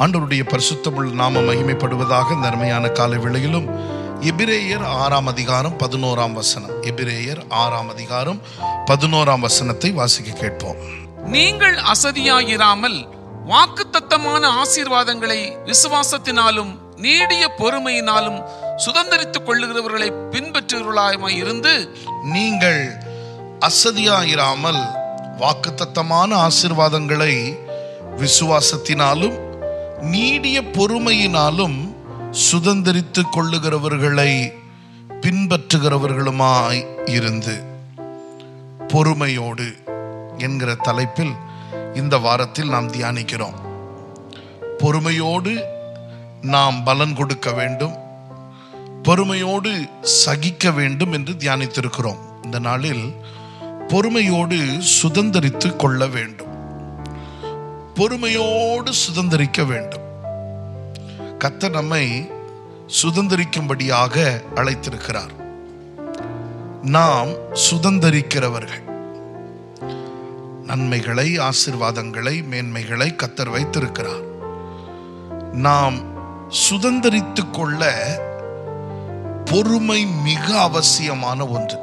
ஆண்டவருடைய பரிசுத்தமுள்ள நாம மகிமைப்படுவதாக இந்த அருமையான காலை வேளையிலும் எபிரேயர் ஆறாம் அதிகாரம் பதினோராம் வசனம் எபிரேயர் ஆறாம் அதிகாரம் பதினோராம் வசனத்தை வாசிக்க கேட்போம் நீங்கள் அசதியாயிராமல் வாக்குத்தத்தமான ஆசீர்வாதங்களை விசுவாசத்தினாலும் நீடிய பொறுமையினாலும் சுதந்திரித்துக் கொள்ளுகிறவர்களை பின்பற்றுகிறவர்களாய் இருந்து நீங்கள் அசதியாயிராமல் வாக்குத்தத்தமான ஆசீர்வாதங்களை விசுவாசத்தினாலும் நீடிய பொறுமையினாலும் சுதந்திரித்துக் கொள்ளுகிறவர்களை பின்பற்றுகிறவர்களுமாய் இருந்து பொறுமையோடு என்கிற தலைப்பில் இந்த வாரத்தில் நாம் தியானிக்கிறோம் பொறுமையோடு நாம் பலன் கொடுக்க வேண்டும் பொறுமையோடு சகிக்க வேண்டும் என்று தியானித்திருக்கிறோம் இந்த நாளில் பொறுமையோடு சுதந்திரித்து கொள்ள வேண்டும் பொறுமையோடு சுதந்திரிக்க வேண்டும் கர்த்தர் நம்மை சுதந்திரிக்கும்படியாக அழைத்திருக்கிறார் நாம் சுதந்திரிக்கிறவர்கள் நன்மைகளை ஆசிர்வாதங்களை மேன்மைகளை கத்தர் வைத்திருக்கிறார் நாம் சுதந்திரித்துக் கொள்ள பொறுமை மிக அவசியமான ஒன்று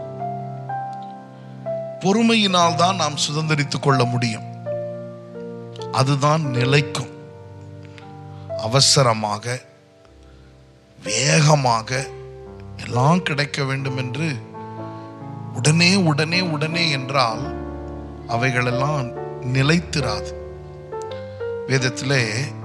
பொறுமையினால் தான் நாம் சுதந்திரித்துக் கொள்ள முடியும் அதுதான் நிலைக்கும் அவசரமாக வேகமாக எல்லாம் கிடைக்க வேண்டும் என்று உடனே உடனே உடனே என்றால் அவைகளெல்லாம் நிலைத்திராது வேதத்திலே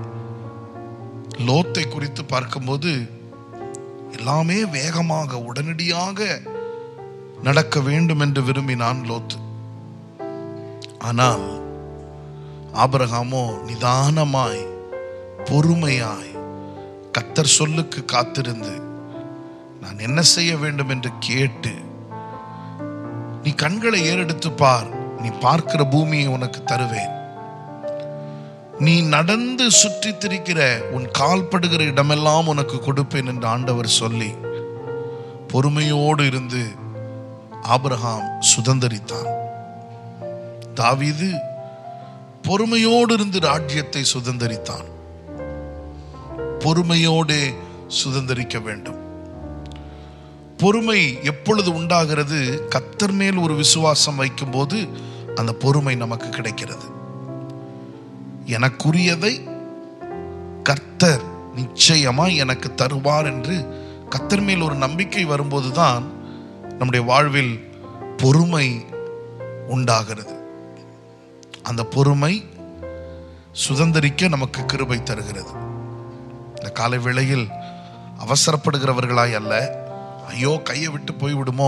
லோத்தை குறித்து பார்க்கும்போது எல்லாமே வேகமாக உடனடியாக நடக்க வேண்டும் என்று விரும்பினான் லோத்து ஆனால் ஆபிரகாமோ நிதானமாய் பொறுமையாய் கத்தர் சொல்லுக்கு காத்திருந்து நான் என்ன செய்ய வேண்டும் என்று கேட்டு நீ கண்களை ஏறெடுத்து பார் நீ பார்க்கிற பூமியை உனக்கு தருவேன் நீ நடந்து சுற்றி திரிக்கிற உன் கால் படுகிற இடமெல்லாம் உனக்கு கொடுப்பேன் என்று ஆண்டவர் சொல்லி பொறுமையோடு இருந்து ஆபிரகாம் சுதந்திரித்தான் தாவீது பொறுமையோடு இருந்து ராஜ்யத்தை சுதந்திரித்தான் பொறுமையோடு சுதந்திரிக்க வேண்டும் பொறுமை எப்பொழுது உண்டாகிறது கத்தர் மேல் ஒரு விசுவாசம் வைக்கும்போது அந்த பொறுமை நமக்கு கிடைக்கிறது எனக்குரியதை கர்த்தர் நிச்சயமா எனக்கு தருவார் என்று கத்தர் மேல் ஒரு நம்பிக்கை வரும்போதுதான் நம்முடைய வாழ்வில் பொறுமை உண்டாகிறது அந்த பொறுமை சுதந்திரிக்க நமக்கு கிருபை தருகிறது இந்த காலை வேளையில் அவசரப்படுகிறவர்களாய் அல்ல ஐயோ கையை விட்டு போய்விடுமோ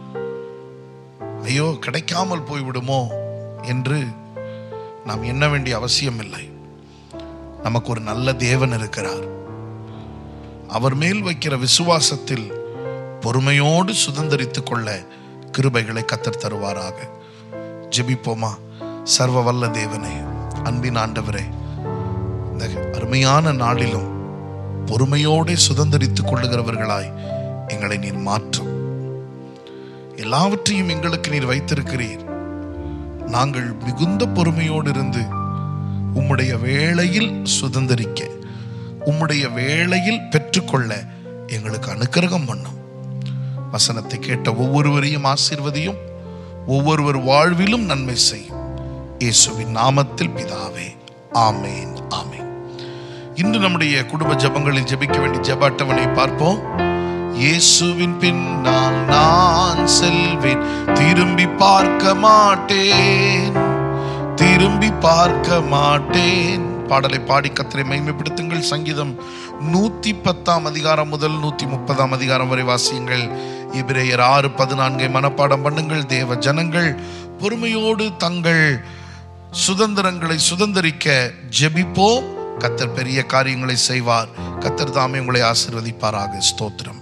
ஐயோ கிடைக்காமல் போய்விடுமோ என்று நாம் எண்ண வேண்டிய அவசியம் இல்லை நமக்கு ஒரு நல்ல தேவன் இருக்கிறார் அவர் மேல் வைக்கிற விசுவாசத்தில் பொறுமையோடு சுதந்திரித்துக் கொள்ள கிருபைகளை கத்தர் தருவாராக ஜெபிப்போமா சர்வ வல்ல தேவனே அன்பின் ஆண்டவரே இந்த அருமையான நாளிலும் பொறுமையோடு சுதந்திரித்துக் கொள்ளுகிறவர்களாய் எங்களை நீர் மாற்றும் எல்லாவற்றையும் எங்களுக்கு நீர் வைத்திருக்கிறீர் நாங்கள் மிகுந்த பொறுமையோடு இருந்து உம்முடைய வேளையில் சுதந்திரிக்க உம்முடைய வேளையில் பெற்றுக்கொள்ள எங்களுக்கு அனுக்கிரகம் பண்ணும் வசனத்தை கேட்ட ஒவ்வொருவரையும் ஆசீர்வதியும் ஒவ்வொருவர் வாழ்விலும் நன்மை செய்யும் இயேசுவின் நாமத்தில் பிதாவே ஆமேன் ஆமேன் இன்று நம்முடைய குடும்ப ஜெபங்களில் ஜெபிக்க வேண்டிய ஜெப அட்டவணை பார்ப்போம் இயேசுவின் பின்னால் நான் செல்வேன் திரும்பி பார்க்க மாட்டேன் திரும்பி பார்க்க மாட்டேன் பாடலை பாடி கத்திரை மைமைப்படுத்துங்கள் சங்கீதம் நூத்தி பத்தாம் அதிகாரம் முதல் நூத்தி முப்பதாம் அதிகாரம் வரை வாசியுங்கள் இபிரேயர் ஆறு பதினான்கை மனப்பாடம் பண்ணுங்கள் தேவ ஜனங்கள் பொறுமையோடு தங்கள் சுதந்திரங்களை சுதந்திரிக்க ஜெபிப்போம் கத்தர் பெரிய காரியங்களை செய்வார் கத்தர் தாமே உங்களை ஆசிர்வதிப்பாராக ஸ்தோத்திரம்